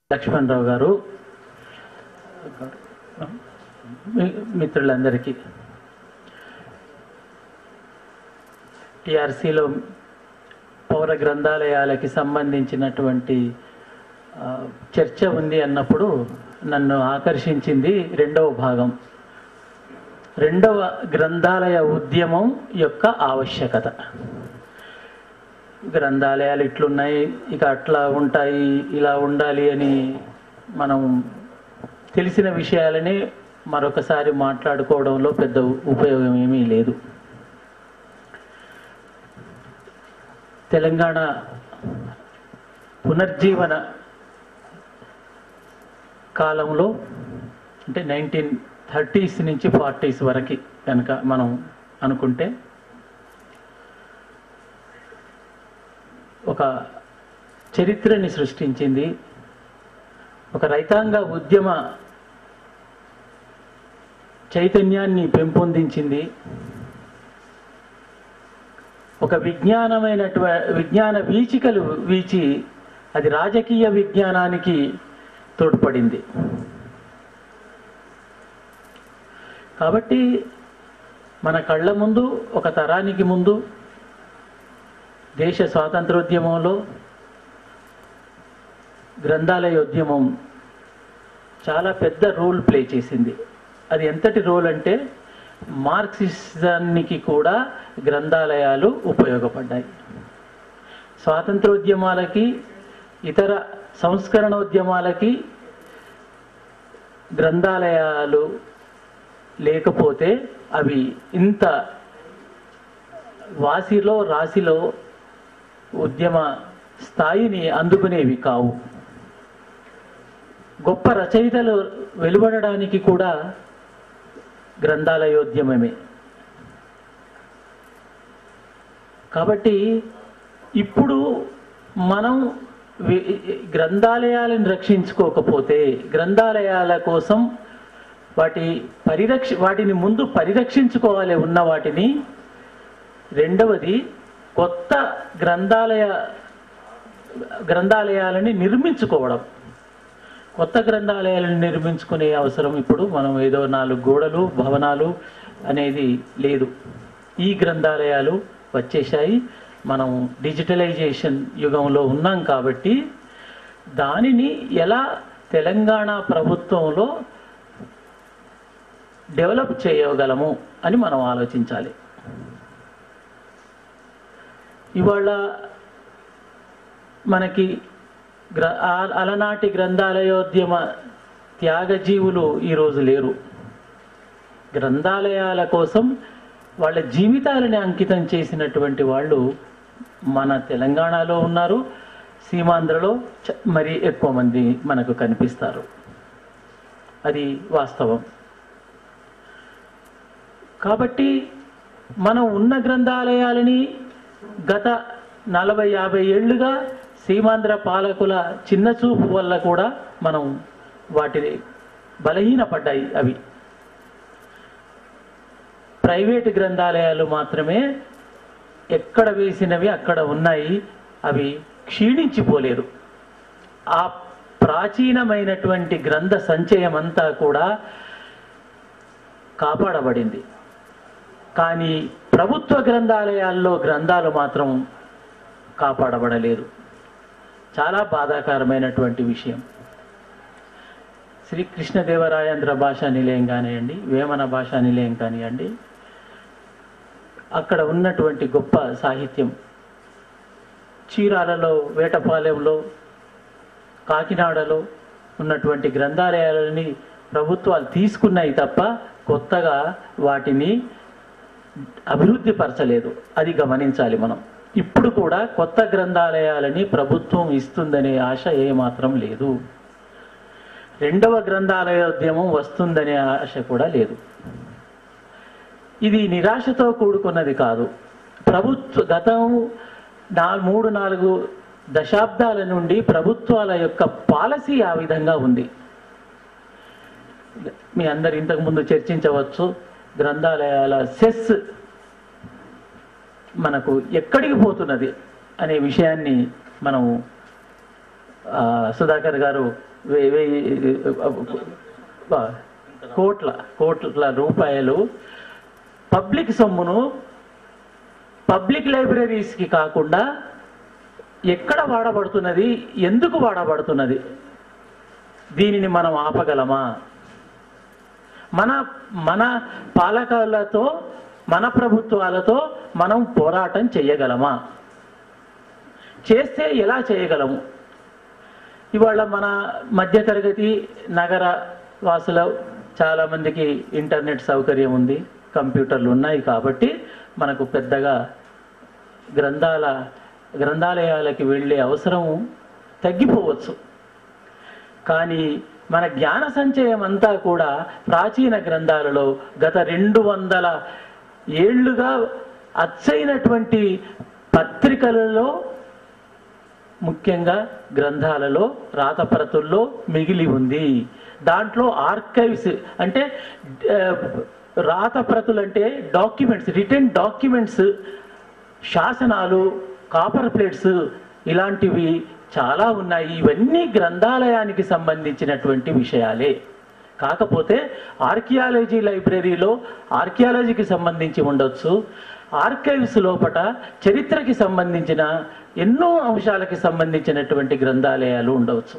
లక్ష్మణరావు గారు మీ- మిత్రులందరికీ టిఆర్సీలో పౌర గ్రంథాలయాలకి సంబంధించినటువంటి ఆ, చర్చ ఉంది అన్నప్పుడు నన్ను ఆకర్షించింది రెండవ భాగం రెండవ గ్రంథాలయ ఉద్యమం యొక్క ఆవశ్యకత గ్రంథాలయాలు ఇట్లున్నాయి ఇక అట్లా ఉంటాయి ఇలా ఉండాలి అని మనం తెలిసిన విషయాలని మరొకసారి మాట్లాడుకోవడంలో పెద్ద ఉపయోగం ఏమీ లేదు తెలంగాణ పునర్జీవన కాలంలో అంటే నైన్టీన్ థర్టీస్ నుంచి ఫార్టీస్ వరకు కనుక మనం అనుకుంటే ఒక చరిత్రని సృష్టించింది ఒక రైతాంగ ఉద్యమ చైతన్యాన్ని పెంపొందించింది ఒక విజ్ఞానమైనటు విజ్ఞాన వీచికలు వీచి అది రాజకీయ విజ్ఞానానికి తోడ్పడింది కాబట్టి మన కళ్ళ ముందు ఒక తరానికి ముందు దేశ స్వాతంత్రోద్యమంలో గ్రంథాలయ ఉద్యమం చాలా పెద్ద రోల్ ప్లే చేసింది అది ఎంతటి రోల్ అంటే మార్క్సిజానికి కూడా గ్రంథాలయాలు ఉపయోగపడ్డాయి స్వాతంత్రోద్యమాలకి ఇతర సంస్కరణోద్యమాలకి గ్రంథాలయాలు లేకపోతే అవి ఇంత వాసిలో రాశిలో ఉద్యమ స్థాయిని అందుకునేవి కావు గొప్ప రచయితలు వెలువడడానికి కూడా గ్రంథాలయోద్యమమే కాబట్టి ఇప్పుడు మనం వి- గ్రంథాలయాలను రక్షించుకోకపోతే గ్రంథాలయాల కోసం వాటి పరిరక్ష వాటిని ముందు పరిరక్షించుకోవాలి ఉన్న వాటిని రెండవది కొత్త గ్రంథాలయ గ్రంథాలయాలని నిర్మించుకోవడం కొత్త గ్రంథాలయాలను నిర్మించుకునే అవసరం ఇప్పుడు మనం ఏదో నాలుగు గోడలు భవనాలు అనేది లేదు ఈ గ్రంథాలయాలు వచ్చేసాయి మనం డిజిటలైజేషన్ యుగంలో ఉన్నాం కాబట్టి దానిని ఎలా తెలంగాణ ప్రభుత్వంలో డెవలప్ చేయగలము అని మనం ఆలోచించాలి ఇవాళ మనకి గ్ర ఆ- అలనాటి గ్రంథాలయోద్యమ త్యాగజీవులు ఈరోజు లేరు గ్రంథాలయాల కోసం వాళ్ళ జీవితాలని అంకితం చేసినటువంటి వాళ్ళు మన తెలంగాణలో ఉన్నారు సీమాంధ్రలో చ- మరి ఎక్కువ మంది మనకు కనిపిస్తారు అది వాస్తవం కాబట్టి మనం ఉన్న గ్రంథాలయాలని గత నలభై యాభై ఏళ్ళుగా సీమాంధ్ర పాలకుల చిన్న చూపు వల్ల కూడా మనం వాటిని బలహీనపడ్డాయి అవి ప్రైవేటు గ్రంథాలయాలు మాత్రమే ఎక్కడ వేసినవి అక్కడ ఉన్నాయి అవి క్షీణించిపోలేదు ఆ ప్రాచీనమైనటువంటి గ్రంథ సంచయం అంతా కూడా కాపాడబడింది కానీ ప్రభుత్వ గ్రంథాలయాల్లో గ్రంథాలు మాత్రం కాపాడబడలేదు చాలా బాధాకరమైనటువంటి విషయం శ్రీ కృష్ణదేవరాయాంధ్ర భాషా నిలయం కానివ్వండి వేమన భాషా నిలయం కానివ్వండి అక్కడ ఉన్నటువంటి గొప్ప సాహిత్యం చీరాలలో వేటపాలెంలో కాకినాడలో ఉన్నటువంటి గ్రంథాలయాలని ప్రభుత్వాలు తీసుకున్నాయి తప్ప కొత్తగా వాటిని అభివృద్ధి పరచలేదు అది గమనించాలి మనం ఇప్పుడు కూడా కొత్త గ్రంథాలయాలని ప్రభుత్వం ఇస్తుందనే ఆశ ఏమాత్రం లేదు రెండవ గ్రంథాలయోద్యమం వస్తుందనే ఆశ కూడా లేదు ఇది నిరాశతో కూడుకున్నది కాదు ప్రభుత్వ గతం నా మూడు నాలుగు దశాబ్దాల నుండి ప్రభుత్వాల యొక్క పాలసీ ఆ విధంగా ఉంది మీ అందరు ఇంతకుముందు చర్చించవచ్చు గ్రంథాలయాల సెస్ మనకు ఎక్కడికి పోతున్నది అనే విషయాన్ని మనం ఆ, సుధాకర్ గారు వే- వెయ్యి ఆ, కోట్ల కోట్ల రూపాయలు పబ్లిక్ సొమ్మును పబ్లిక్ లైబ్రరీస్కి కాకుండా ఎక్కడ వాడబడుతున్నది ఎందుకు వాడబడుతున్నది దీనిని మనం ఆపగలమా మన మన పాలకులతో మన ప్రభుత్వాలతో మనం పోరాటం చేయగలమా చేస్తే ఎలా చేయగలము ఇవాళ మన మధ్యతరగతి నగర వాసుల చాలామందికి ఇంటర్నెట్ సౌకర్యం ఉంది కంప్యూటర్లు ఉన్నాయి కాబట్టి మనకు పెద్దగా గ్రంథాల గ్రంథాలయాలకి వెళ్ళే అవసరం తగ్గిపోవచ్చు కానీ మన జ్ఞాన సంచయం అంతా కూడా ప్రాచీన గ్రంథాలలో గత రెండు వందల ఏళ్లుగా అచ్చైనటువంటి పత్రికలలో ముఖ్యంగా గ్రంథాలలో రాతప్రతుల్లో మిగిలి ఉంది దాంట్లో ఆర్కైవ్స్ అంటే ఆ, రాతప్రతులు అంటే డాక్యుమెంట్స్ రిటర్న్ డాక్యుమెంట్స్ శాసనాలు కాపర్ ప్లేట్స్ ఇలాంటివి చాలా ఉన్నాయి ఇవన్నీ గ్రంథాలయానికి సంబంధించినటువంటి విషయాలే కాకపోతే ఆర్కియాలజీ లైబ్రరీలో ఆర్కియాలజీకి సంబంధించి ఉండొచ్చు ఆర్కైవ్స్ లోపట చరిత్రకి సంబంధించిన ఎన్నో అంశాలకి సంబంధించినటువంటి గ్రంథాలయాలు ఉండవచ్చు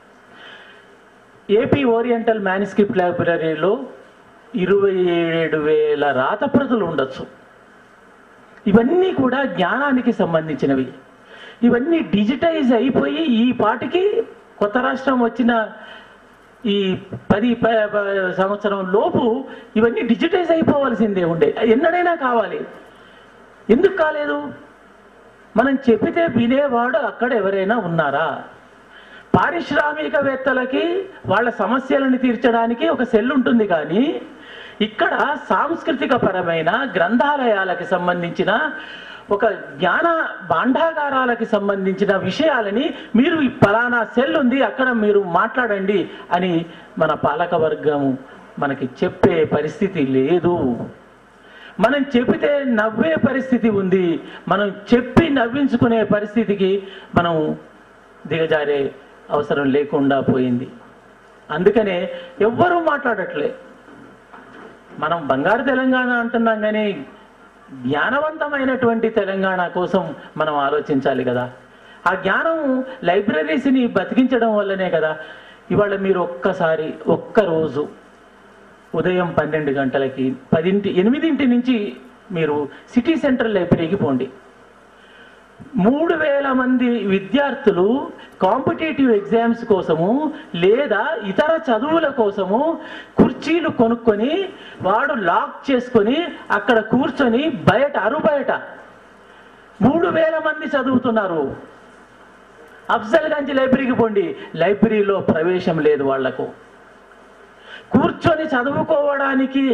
ఏపీ ఓరియంటల్ మ్యానుస్క్రిప్ట్ లైబ్రరీలో ఇరవై ఏడు వేల రాతప్రతులు ఉండొచ్చు ఇవన్నీ కూడా జ్ఞానానికి సంబంధించినవి ఇవన్నీ డిజిటైజ్ అయిపోయి ఈ పాటికి కొత్త రాష్ట్రం వచ్చిన ఈ పది ప- ప- సంవత్సరం లోపు ఇవన్నీ డిజిటైజ్ అయిపోవాల్సిందే ఉండే ఎన్నడైనా కావాలి ఎందుకు కాలేదు మనం చెప్పితే వినేవాడు అక్కడ ఎవరైనా ఉన్నారా పారిశ్రామికవేత్తలకి వాళ్ళ సమస్యలను తీర్చడానికి ఒక సెల్ ఉంటుంది కానీ ఇక్కడ సాంస్కృతిక పరమైన గ్రంథాలయాలకి సంబంధించిన ఒక జ్ఞాన భాండాగారాలకి సంబంధించిన విషయాలని మీరు ఈ పలానా సెల్ ఉంది అక్కడ మీరు మాట్లాడండి అని మన పాలక వర్గం మనకి చెప్పే పరిస్థితి లేదు మనం చెబితే నవ్వే పరిస్థితి ఉంది మనం చెప్పి నవ్వించుకునే పరిస్థితికి మనం దిగజారే అవసరం లేకుండా పోయింది అందుకనే ఎవ్వరూ మాట్లాడట్లే మనం బంగారు తెలంగాణ అంటున్నాం కానీ జ్ఞానవంతమైనటువంటి తెలంగాణ కోసం మనం ఆలోచించాలి కదా ఆ జ్ఞానం లైబ్రరీస్ని బతికించడం వల్లనే కదా ఇవాళ మీరు ఒక్కసారి ఒక్క రోజు ఉదయం పన్నెండు గంటలకి పదింటి ఎనిమిదింటి నుంచి మీరు సిటీ సెంట్రల్ లైబ్రరీకి పోండి మూడు వేల మంది విద్యార్థులు కాంపిటేటివ్ ఎగ్జామ్స్ కోసము లేదా ఇతర చదువుల కోసము కుర్చీలు కొనుక్కొని వాడు లాక్ చేసుకొని అక్కడ కూర్చొని బయట అరు బయట మూడు వేల మంది చదువుతున్నారు అఫ్జల్గంజ్ లైబ్రరీకి పోండి లైబ్రరీలో ప్రవేశం లేదు వాళ్లకు కూర్చొని చదువుకోవడానికి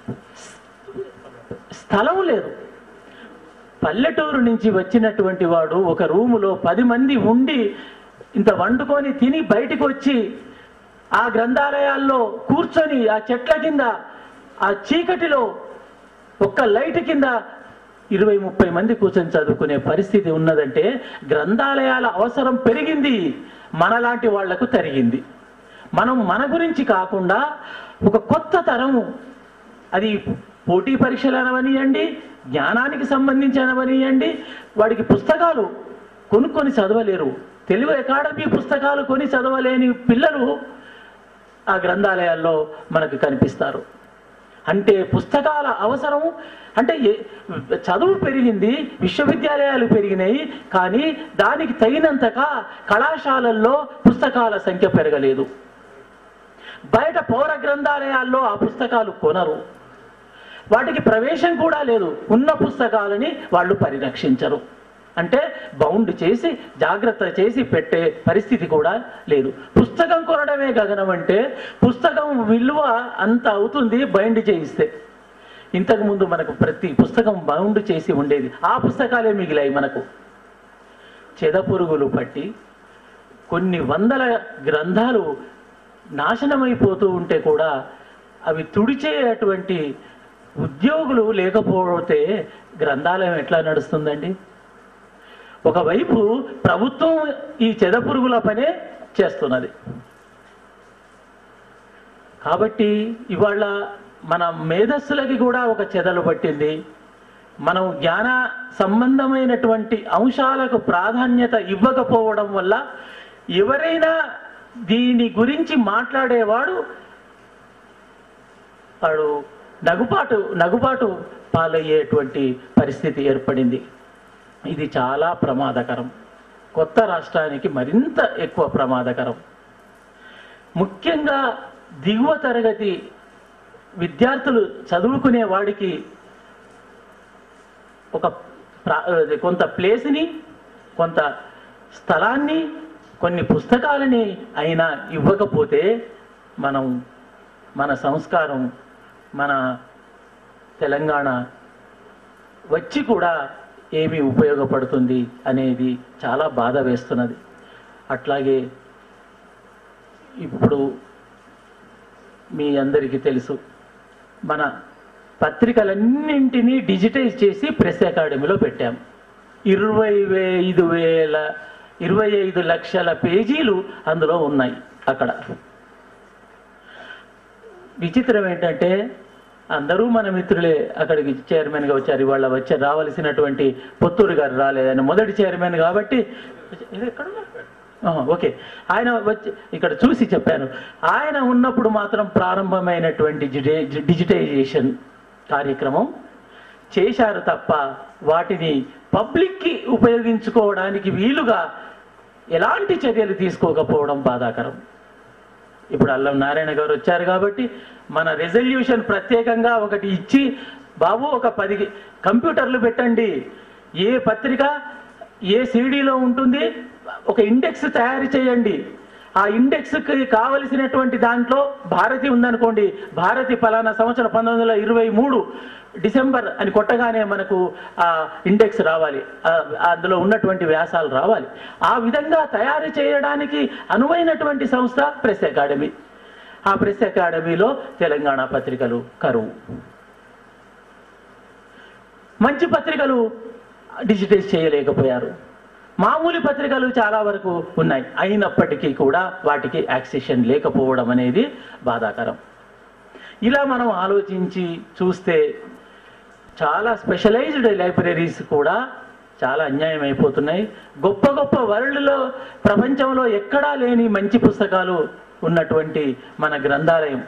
స్థలం లేదు పల్లెటూరు నుంచి వచ్చినటువంటి వాడు ఒక రూములో పది మంది ఉండి ఇంత వండుకొని తిని బయటికి వచ్చి ఆ గ్రంథాలయాల్లో కూర్చొని ఆ చెట్ల కింద ఆ చీకటిలో ఒక్క లైట్ కింద ఇరవై ముప్పై మంది కూర్చొని చదువుకునే పరిస్థితి ఉన్నదంటే గ్రంథాలయాల అవసరం పెరిగింది మనలాంటి వాళ్లకు తరిగింది మనం మన గురించి కాకుండా ఒక కొత్త తరము అది పోటీ పరీక్షలు అనవనియండి జ్ఞానానికి సంబంధించి అనవనియండి వాడికి పుస్తకాలు కొనుక్కొని చదవలేరు తెలుగు అకాడమీ పుస్తకాలు కొని చదవలేని పిల్లలు ఆ గ్రంథాలయాల్లో మనకు కనిపిస్తారు అంటే పుస్తకాల అవసరం అంటే ఏ- చదువు పెరిగింది విశ్వవిద్యాలయాలు పెరిగినాయి కానీ దానికి తగినంతగా కళాశాలల్లో పుస్తకాల సంఖ్య పెరగలేదు బయట పౌర గ్రంథాలయాల్లో ఆ పుస్తకాలు కొనరు వాటికి ప్రవేశం కూడా లేదు ఉన్న పుస్తకాలని వాళ్ళు పరిరక్షించరు అంటే బౌండ్ చేసి జాగ్రత్త చేసి పెట్టే పరిస్థితి కూడా లేదు పుస్తకం కొనడమే గగనం అంటే పుస్తకం విలువ అంత అవుతుంది బైండ్ చేయిస్తే ఇంతకు ముందు మనకు ప్రతి పుస్తకం బౌండ్ చేసి ఉండేది ఆ పుస్తకాలే మిగిలాయి మనకు చెదపురుగులు పట్టి కొన్ని వందల గ్రంథాలు నాశనమైపోతూ ఉంటే కూడా అవి తుడిచేటువంటి ఉద్యోగులు లేకపోతే గ్రంథాలయం ఎట్లా నడుస్తుందండి ఒకవైపు ప్రభుత్వం ఈ చెదపురుగుల పనే చేస్తున్నది కాబట్టి ఇవాళ మన మేధస్సులకి కూడా ఒక చెదలు పట్టింది మనం జ్ఞాన సంబంధమైనటువంటి అంశాలకు ప్రాధాన్యత ఇవ్వకపోవడం వల్ల ఎవరైనా దీని గురించి మాట్లాడేవాడు వాడు నగుపాటు నగుబాటు పాలయ్యేటువంటి పరిస్థితి ఏర్పడింది ఇది చాలా ప్రమాదకరం కొత్త రాష్ట్రానికి మరింత ఎక్కువ ప్రమాదకరం ముఖ్యంగా దిగువ తరగతి విద్యార్థులు చదువుకునే వాడికి ఒక ప్రా- అది కొంత ప్లేస్ని కొంత స్థలాన్ని కొన్ని పుస్తకాలని అయినా ఇవ్వకపోతే మనం మన సంస్కారం మన తెలంగాణ వచ్చి కూడా ఏమి ఉపయోగపడుతుంది అనేది చాలా బాధ వేస్తున్నది అట్లాగే ఇప్పుడు మీ అందరికీ తెలుసు మన పత్రికలన్నింటినీ డిజిటైజ్ చేసి ప్రెస్ అకాడమీలో పెట్టాం ఇరవై ఐదు వేల ఇరవై ఐదు లక్షల పేజీలు అందులో ఉన్నాయి అక్కడ విచిత్రం ఏంటంటే అందరూ మన మిత్రులే అక్కడికి చైర్మన్గా వచ్చారు ఇవాళ వచ్చి రావాల్సినటువంటి పొత్తూరు గారు రాలేదు ఆయన మొదటి చైర్మన్ కాబట్టి ఇది ఎక్కడ ఉన్నారు? ఆహా, ఓకే ఆయన వచ్చి ఇక్కడ చూసి చెప్పాను ఆయన ఉన్నప్పుడు మాత్రం ప్రారంభమైనటువంటి డిజి- డిజిటైజేషన్ కార్యక్రమం చేశారు తప్ప వాటిని పబ్లిక్కి ఉపయోగించుకోవడానికి వీలుగా ఎలాంటి చర్యలు తీసుకోకపోవడం బాధాకరం ఇప్పుడు అల్లం నారాయణ గారు వచ్చారు కాబట్టి మన రెజల్యూషన్ ప్రత్యేకంగా ఒకటి ఇచ్చి బాబు ఒక పది కంప్యూటర్లు పెట్టండి ఏ పత్రిక ఏ సీడీలో ఉంటుంది ఒక ఇండెక్స్ తయారు చేయండి ఆ ఇండెక్స్కి కావలసినటువంటి దాంట్లో భారతి ఉందనుకోండి భారతి ఫలానా సంవత్సరం పంతొమ్మిది వందల ఇరవై మూడు డిసెంబర్ అని కొట్టగానే మనకు ఆ ఇండెక్స్ రావాలి ఆ, అందులో ఉన్నటువంటి వ్యాసాలు రావాలి ఆ విధంగా తయారు చేయడానికి అనువైనటువంటి సంస్థ ప్రెస్ అకాడమీ ఆ ప్రెస్ అకాడమీలో తెలంగాణ పత్రికలు కరువు మంచి పత్రికలు డిజిటైజ్ చేయలేకపోయారు మామూలు పత్రికలు చాలా వరకు ఉన్నాయి అయినప్పటికీ కూడా వాటికి యాక్సెషన్ లేకపోవడం అనేది బాధాకరం ఇలా మనం ఆలోచించి చూస్తే చాలా స్పెషలైజ్డ్ లైబ్రరీస్ కూడా చాలా అన్యాయం అయిపోతున్నాయి గొప్ప గొప్ప వరల్డ్లో ప్రపంచంలో ఎక్కడా లేని మంచి పుస్తకాలు ఉన్నటువంటి మన గ్రంథాలయం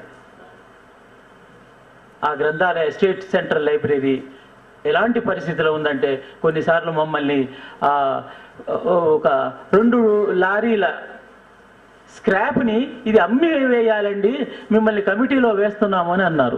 ఆ గ్రంథాలయ స్టేట్ సెంట్రల్ లైబ్రరీ ఎలాంటి పరిస్థితిలో ఉందంటే కొన్నిసార్లు మమ్మల్ని ఆ, ఒక రెండు లారీల స్క్రాప్ని ఇది అమ్మి వేయాలండి మిమ్మల్ని కమిటీలో వేస్తున్నాము అని అన్నారు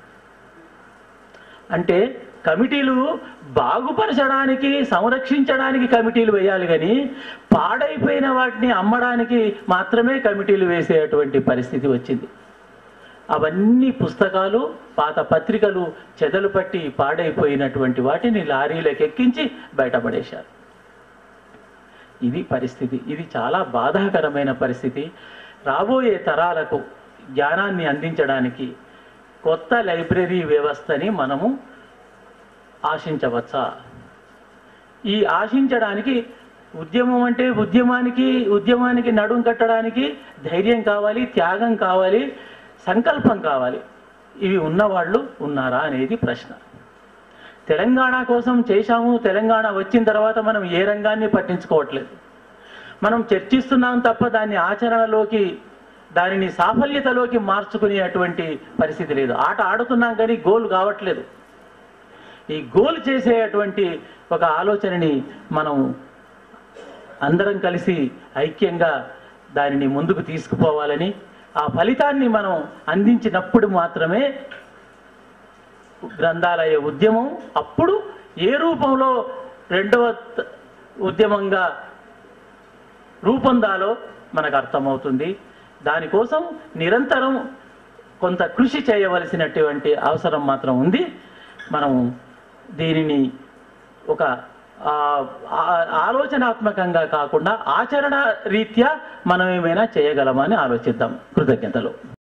అంటే కమిటీలు బాగుపరచడానికి సంరక్షించడానికి కమిటీలు వేయాలి కానీ పాడైపోయిన వాటిని అమ్మడానికి మాత్రమే కమిటీలు వేసేటువంటి పరిస్థితి వచ్చింది అవన్నీ పుస్తకాలు పాత పత్రికలు చెదలు పట్టి పాడైపోయినటువంటి వాటిని లారీలకు ఎక్కించి బయటపడేశారు ఇది పరిస్థితి ఇది చాలా బాధాకరమైన పరిస్థితి రాబోయే తరాలకు జ్ఞానాన్ని అందించడానికి కొత్త లైబ్రరీ వ్యవస్థని మనము ఆశించవచ్చా ఈ ఆశించడానికి ఉద్యమం అంటే ఉద్యమానికి ఉద్యమానికి నడుం కట్టడానికి ధైర్యం కావాలి త్యాగం కావాలి సంకల్పం కావాలి ఇవి ఉన్నవాళ్ళు ఉన్నారా అనేది ప్రశ్న తెలంగాణ కోసం చేశాము తెలంగాణ వచ్చిన తర్వాత మనం ఏ రంగాన్ని పట్టించుకోవట్లేదు మనం చర్చిస్తున్నాం తప్ప దాన్ని ఆచరణలోకి దానిని సాఫల్యతలోకి మార్చుకునేటువంటి పరిస్థితి లేదు ఆట ఆడుతున్నాం కానీ గోల్ కావట్లేదు ఈ గోల్ చేసేటువంటి ఒక ఆలోచనని మనం అందరం కలిసి ఐక్యంగా దానిని ముందుకు తీసుకుపోవాలని ఆ ఫలితాన్ని మనం అందించినప్పుడు మాత్రమే గ్రంథాలయ ఉద్యమం అప్పుడు ఏ రూపంలో రెండవ త- ఉద్యమంగా రూపొందాలో మనకు అర్థమవుతుంది దానికోసం నిరంతరం కొంత కృషి చేయవలసినటువంటి అవసరం మాత్రం ఉంది మనం దీనిని ఒక ఆ, ఆ- ఆలోచనాత్మకంగా కాకుండా ఆచరణ రీత్యా మనం ఏమైనా చేయగలమని ఆలోచిద్దాం కృతజ్ఞతలు